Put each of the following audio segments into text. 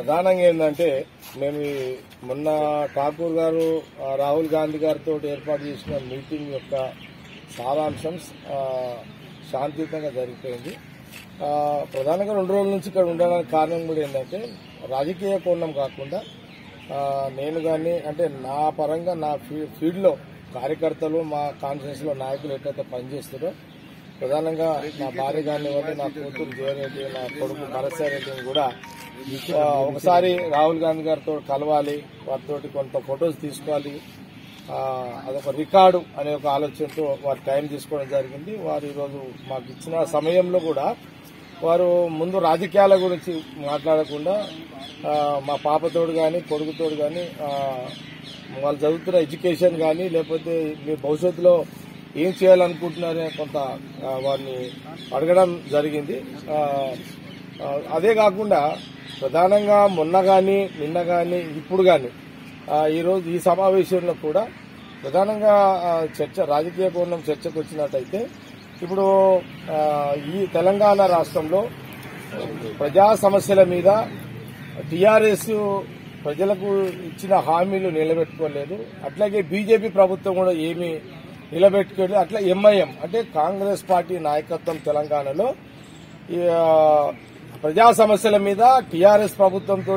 ప్రధానంగా ఏంటంటే మేము ఈ మొన్న ఠాకూర్ గారు ఆ, రాహుల్ గాంధీ గారితో ఏర్పాటు చేసిన మీటింగ్ యొక్క సారాంశం ఆ, శాంతియుతంగా జరిగిపోయింది ఆ, ప్రధానంగా రెండు రోజుల నుంచి ఇక్కడ ఉండడానికి కారణం కూడా ఏంటంటే రాజకీయ కోణం కాకుండా ఆ, నేను కానీ అంటే నా పరంగా నా ఫీ- ఫీల్డ్లో కార్యకర్తలు మా కాన్ఫరెన్స్లో నాయకులు ఎట్లయితే పనిచేస్తారో ప్రధానంగా నా భార్య కానివ్వండి నా కూతురు జయరెడ్డి నా కొడుకు భరత్ రెడ్డిని కూడా ఆ, ఒకసారి రాహుల్ గాంధీ గారితో కలవాలి వారితో కొంత ఫొటోస్ తీసుకోవాలి ఆ, అదొక రికార్డు అనే ఒక ఆలోచనతో వారు టైం తీసుకోవడం జరిగింది వారు ఈరోజు మాకు ఇచ్చిన సమయంలో కూడా వారు ముందు రాజకీయాల గురించి మాట్లాడకుండా ఆ, మా పాపతోడు కానీ కొడుకుతోడు కానీ వాళ్ళు చదువుతున్న ఎడ్యుకేషన్ కానీ లేకపోతే మీ భవిష్యత్తులో ఏం చేయాలనుకుంటున్నారనే కొంత ఆ, వారిని అడగడం జరిగింది ఆ, ఆ, అదే కాకుండా ప్రధానంగా మొన్న కానీ నిన్న కానీ ఇప్పుడు కానీ ఈరోజు ఈ సమావేశంలో కూడా ప్రధానంగా ఆ, చర్చ రాజకీయ కోణం చర్చకు వచ్చినట్టయితే ఇప్పుడు ఆ, ఈ తెలంగాణ రాష్ట్రంలో ప్రజా సమస్యల మీద టీఆర్ఎస్ ప్రజలకు ఇచ్చిన హామీలు నిలబెట్టుకోలేదు అట్లాగే బీజేపీ ప్రభుత్వం కూడా ఏమీ నిలబెట్టుకోలేదు అట్లా ఎంఐఎం అంటే కాంగ్రెస్ పార్టీ నాయకత్వం తెలంగాణలో ఈ, ఆ, ప్రజా సమస్యల మీద టీఆర్ఎస్ ప్రభుత్వంతో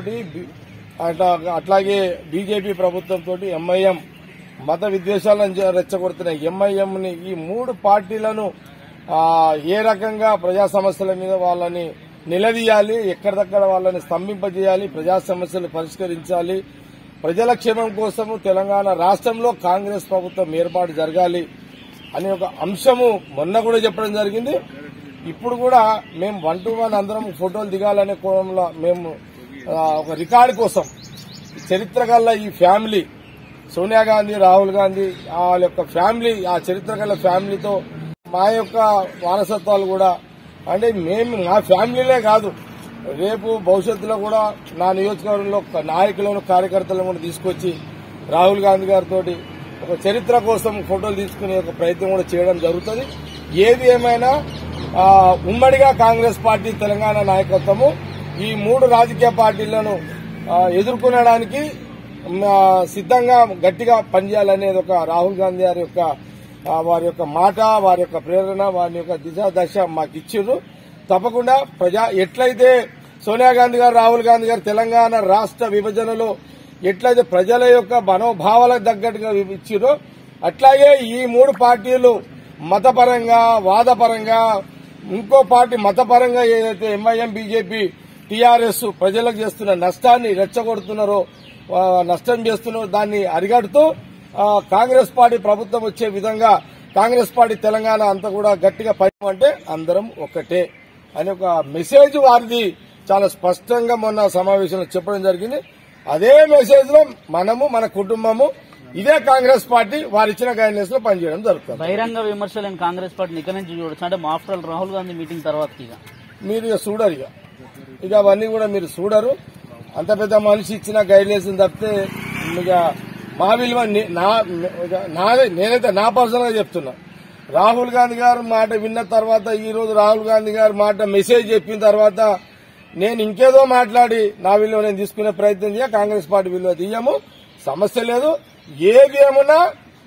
అట్లాగే బీజేపీ ప్రభుత్వంతో ఎంఐఎం మత విద్వేషాలను జ- రెచ్చగొడుతున్న ఎంఐఎం ని ఈ మూడు పార్టీలను ఆ, ఏ రకంగా ప్రజా సమస్యల మీద వాళ్ళని నిలదీయాలి ఎక్కడిదక్కడ వాళ్ళని స్తంభింపజేయాలి ప్రజా సమస్యలు పరిష్కరించాలి ప్రజల క్షేమం కోసము తెలంగాణ రాష్ట్రంలో కాంగ్రెస్ ప్రభుత్వం ఏర్పాటు జరగాలి అనే ఒక అంశము మొన్న కూడా చెప్పడం జరిగింది ఇప్పుడు కూడా మేము వన్ టు వన్ అందరం ఫోటోలు దిగాలనే కోణంలో మేము ఆ, ఒక రికార్డు కోసం చరిత్ర గల్ల ఈ ఫ్యామిలీ సోనియా గాంధీ రాహుల్ గాంధీ వాళ్ళ యొక్క ఫ్యామిలీ ఆ చరిత్ర గల ఫ్యామిలీతో మా యొక్క వారసత్వాలు కూడా అంటే మేము మా ఫ్యామిలీలే కాదు రేపు భవిష్యత్తులో కూడా నా నియోజకవర్గంలో ఒక నాయకులను కార్యకర్తలను కూడా తీసుకొచ్చి రాహుల్ గాంధీ గారితో ఒక చరిత్ర కోసం ఫోటోలు తీసుకునే ఒక ప్రయత్నం కూడా చేయడం జరుగుతుంది ఏది ఏమైనా ఆ, ఉమ్మడిగా కాంగ్రెస్ పార్టీ తెలంగాణ నాయకత్వము ఈ మూడు రాజకీయ పార్టీలను ఆ, ఎదుర్కొనడానికి ఆ, సిద్ధంగా గట్టిగా పనిచేయాలనేది ఒక రాహుల్ గాంధీ గారి యొక్క ఆ, వారి యొక్క మాట వారి యొక్క ప్రేరణ వారి యొక్క దిశ దశ మాకు ఇచ్చిండ్రు తప్పకుండా ప్రజా ఎట్లయితే సోనియా గాంధీ గారు రాహుల్ గాంధీ గారు తెలంగాణ రాష్ట్ర విభజనలో ఎట్లయితే ప్రజల యొక్క మనోభావాలకు తగ్గట్టుగా ఇచ్చిరో అట్లాగే ఈ మూడు పార్టీలు మతపరంగా వాదపరంగా ఇంకో పార్టీ మతపరంగా ఏదైతే ఎంఐఎం బీజేపీ టీఆర్ఎస్ ప్రజలకు చేస్తున్న నష్టాన్ని రెచ్చగొడుతున్నారో ఆ, నష్టం చేస్తున్నారో దాన్ని అరిగడుతూ ఆ, కాంగ్రెస్ పార్టీ ప్రభుత్వం వచ్చే విధంగా కాంగ్రెస్ పార్టీ తెలంగాణ అంతా కూడా గట్టిగా పని అంటే అందరం ఒకటే అని ఒక మెసేజ్ వారిది చాలా స్పష్టంగా మొన్న సమావేశంలో చెప్పడం జరిగింది అదే మెసేజ్ లో మనము మన కుటుంబము ఇదే కాంగ్రెస్ పార్టీ వారిచ్చిన గైడ్లైన్స్ లో పనిచేయడం జరుగుతుంది బహిరంగ విమర్శలను కాంగ్రెస్ పార్టీని ఇక్కడి నుంచి చూడొచ్చు అంటే మా after all Rahul Gandhi meeting తర్వాత ఇక మీరు ఇక చూడరు ఇక ఇక అవన్నీ కూడా మీరు చూడరు అంత పెద్ద మనిషి ఇచ్చిన గైడ్లైన్స్ తప్పితే ఇక మా విలువ నే- నా ఇక నాదే నేనైతే నా పర్సనల్ గా చెప్తున్నా రాహుల్ గాంధీ గారు మాట విన్న తర్వాత ఈ రోజు రాహుల్ గాంధీ గారి మాట మెసేజ్ చెప్పిన తర్వాత నేను ఇంకేదో మాట్లాడి నా విలువ నేను తీసుకునే ప్రయత్నం చేయ కాంగ్రెస్ పార్టీ విలువ తీయము సమస్య లేదు ఏది ఏమన్నా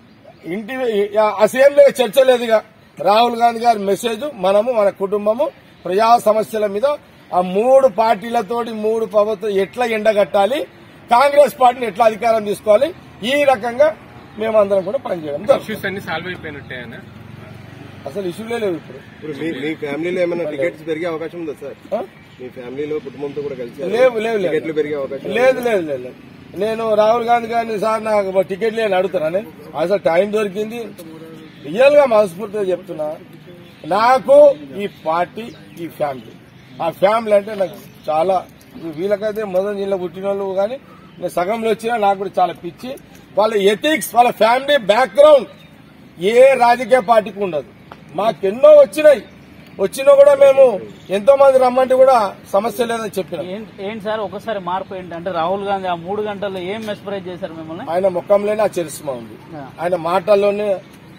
ఇంటి అసెంబ్లీ చర్చ లేదుగా రాహుల్ గాంధీ గారి మెసేజ్ మనము మన కుటుంబము ప్రజా సమస్యల మీద ఆ మూడు పార్టీలతోటి మూడు ప్రభుత్వం ఎట్లా ఎండగట్టాలి కాంగ్రెస్ పార్టీని ఎట్లా అధికారం తీసుకోవాలి ఈ రకంగా మేమందరం కూడా పనిచేయడం జరుగుతుంది. ఇష్యూస్ అన్ని సాల్వ్ అయిపోయినట్టే అసలు ఇష్యూలే లేవు ఇప్పుడు ఇప్పుడు మీ మీ ఫ్యామిలీలో ఏమైనా టికెట్స్ పెరిగే అవకాశం ఉందా సార్ ఆ? మీ ఫ్యామిలీలో కుటుంబంతో కూడా కలిసి లేవు లేవు టికెట్లు లేవు పెరిగే అవకాశం లేదు లేదు లేదు లేదు. నేను రాహుల్ గాంధీ గారిని సార్ నాకు టికెట్ లేని అడుగుతాను అసలు టైం దొరికింది రియల్ గా మనస్ఫూర్తిగా చెప్తున్నా నాకు ఈ పార్టీ ఈ ఫ్యామిలీ ఆ ఫ్యామిలీ అంటే నాకు చాలా వీళ్ళకైతే మొదటి జిల్లా పుట్టిన వాళ్ళు కానీ నేను సగంలో వచ్చినా నాకు కూడా చాలా పిచ్చి వాళ్ళ ఎథిక్స్ వాళ్ళ ఫ్యామిలీ బ్యాక్గ్రౌండ్ ఏ రాజకీయ పార్టీకి ఉండదు మాకెన్నో వచ్చినాయి వచ్చినా కూడా మేము ఎంతో మంది రమ్మంటే కూడా సమస్య లేదని చెప్పినాం ఏం- ఏంటి సార్ ఒకసారి మార్పు ఏంటంటే రాహుల్ గాంధీ ఆ మూడు గంటల్లో ఏం మెస్పరైజ్ చేశారు మిమ్మల్ని ఆయన ముఖంలోనే ఆ చరిస్మా ఉంది ఆ. ఆయన మాటల్లోనే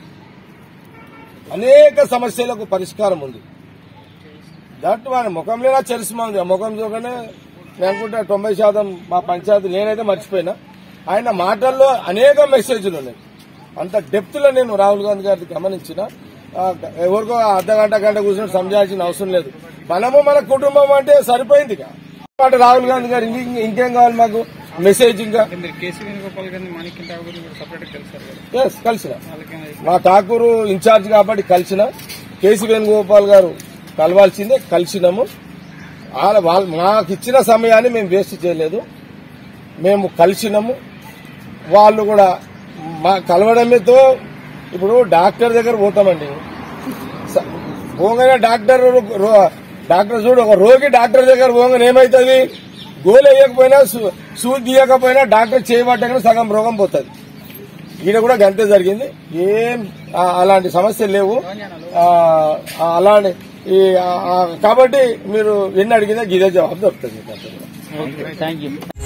అనేక సమస్యలకు పరిష్కారం ఉంది దాంట్లో ఆయన ముఖంలోనే ఆ చరిస్మా ఉంది ఆ ముఖం చూడగానే నేను అనుకుంటా తొంభై శాతం మా పంచాయతీ నేనైతే మర్చిపోయినా ఆయన మాటల్లో అనేక మెసేజ్లు ఉన్నాయి అంత డెప్త్ లో నేను రాహుల్ గాంధీ గారిని గమనించిన ఆ, ఎవరికో అర్ధ గంట గంట కూర్చొని సంజాల్సిన అవసరం లేదు మనము మన కుటుంబం అంటే సరిపోయింది ఇక. అంటే రాహుల్ గాంధీ గారు ఇంక- ఇంకేం కావాలి మాకు మెసేజ్ ఇంకా మీరు కేసీ వేణుగోపాల్ గారిని మాణిక్యం ఠాకూర్ గురించి సపరేట్ కలిసారు కదా ఎస్ కలిసిన వాళ్ళకైనా మా ఠాకూరు ఇన్ఛార్జ్ కాబట్టి కలిసిన కేసీ వేణుగోపాల్ గారు కలవాల్సిందే కలిసినాము వాళ్ళ- వాళ్ళ- మాకు ఇచ్చిన సమయాన్ని మేము వేస్ట్ చేయలేదు మేము కలిసినాము వాళ్ళు కూడా మా కలవడంతో ఇప్పుడు డాక్టర్ దగ్గర పోతామండి స- పోగానే డాక్టర్ రో- డాక్టర్ చూడు ఒక రోగి డాక్టర్ దగ్గర పోగానే ఏమవుతుంది గోలు వేయకపోయినా సు- సూది తీయకపోయినా డాక్టర్ చేయబట్టగానే సగం రోగం పోతుంది ఈడ కూడా గంతే జరిగింది ఏం ఆ, అలాంటి సమస్యలు లేవు ఆ, ఆ, అలాంటి ఈ ఆ, ఆ, కాబట్టి మీరు ఎన్ని అడిగినా గిదే జవాబు దొరుకుతుంది మీకు అంతే కూడా. Okay thank you